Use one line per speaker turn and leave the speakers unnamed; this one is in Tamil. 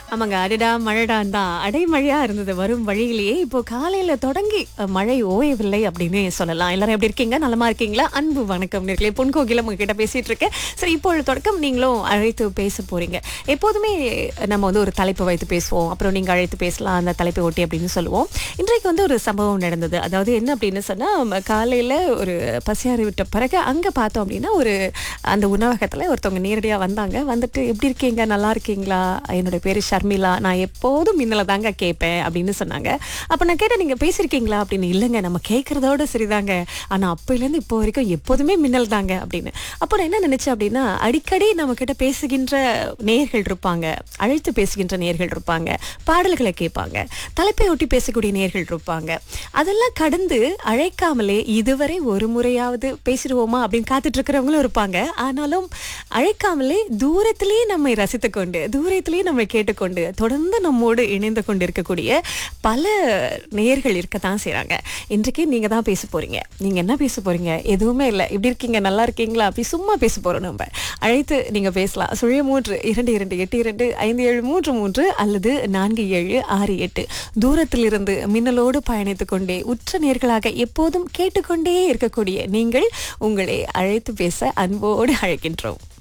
ஆமாங்க அடடா மழைடான் தான் அடைமழையா இருந்தது வரும் வழியிலேயே இப்போ காலையில தொடங்கி அஹ், மழை ஓயவில்லை அப்படின்னு சொல்லலாம் எல்லாரும் எப்படி இருக்கீங்க நலமா இருக்கீங்களா அன்பு வணக்கம் நேர்களே பொன் கோகில உங்ககிட்ட பேசிட்டு இருக்கேன் சரி இப்போ தொடக்கம் நீங்களும் அழைத்து பேச போறீங்க எப்போதுமே நம்ம வந்து ஒரு தலைப்பு வைத்து பேசுவோம் அப்புறம் நீங்க அழைத்து பேசலாம் அந்த தலைப்பை ஒட்டி அப்படின்னு சொல்லுவோம் இன்றைக்கு வந்து ஒரு சம்பவம் நடந்தது அதாவது என்ன அப்படின்னு சொன்னா ம- காலையில ஒரு பசியாறி விட்ட பிறகு அங்க பார்த்தோம் அப்படின்னா ஒரு அந்த உணவகத்துல ஒருத்தவங்க நேரடியா வந்தாங்க வந்துட்டு எப்படி இருக்கீங்க நல்லா இருக்கீங்களா என்னோட பேரு ஷர்மிளா நான் எப்போதும் மின்னல தாங்க கேட்பேன் அப்படின்னு சொன்னாங்க அப்ப நான் கேட்டேன் நீங்க பேசியிருக்கீங்களா அப்படின்னு இல்லைங்க நம்ம கேட்கறதோட சரிதாங்க ஆனா அப்பையிலேருந்து இப்போ வரைக்கும் எப்போதுமே மின்னல் தாங்க அப்படின்னு அப்போ நான் என்ன நினைச்சேன் அப்படின்னா அடிக்கடி நம்ம கிட்ட பேசுகின்ற நேர்கள் இருப்பாங்க அழைத்து பேசுகின்ற நேர்கள் இருப்பாங்க பாடல்களை கேட்பாங்க தலைப்பை ஒட்டி பேசக்கூடிய நேர்கள் இருப்பாங்க அதெல்லாம் கடந்து அழைக்காமலே இதுவரை ஒரு முறையாவது பேசிடுவோமா அப்படின்னு காத்துட்டு இருக்கிறவங்களும் இருப்பாங்க ஆனாலும் அழைக்காமலே தூரத்திலேயே நம்மை ரசித்து கொண்டு தூரத்திலேயே நம்மை கேட்டுக்கொண்டு தொடர்ந்து நம்மோடு இணைந்து கொண்டு இருக்கக்கூடிய பல நேர்கள் இருக்கத்தான் செய்றாங்க இன்றைக்கு நீங்க தான் பேச போறீங்க நீங்க என்ன பேச போறீங்க எதுவுமே இல்லை இப்படி இருக்கீங்க நல்லா இருக்கீங்களா அப்படி சும்மா பேச போறோம் நம்ம அழைத்து நீங்க பேசலாம் சுழிய மூன்று இரண்டு இரண்டு எட்டு இரண்டு ஐந்து ஏழு மூன்று மூன்று அல்லது நான்கு ஏழு ஆறு எட்டு தூரத்திலிருந்து மின்னலோடு பயணித்துக் கொண்டே உற்ற நேர்களாக எப்போதும் கேட்டுக்கொண்டே இருக்கக்கூடிய நீங்கள் உங்களை அழைத்து பேச அன்போடு அழைக்கின்றோம்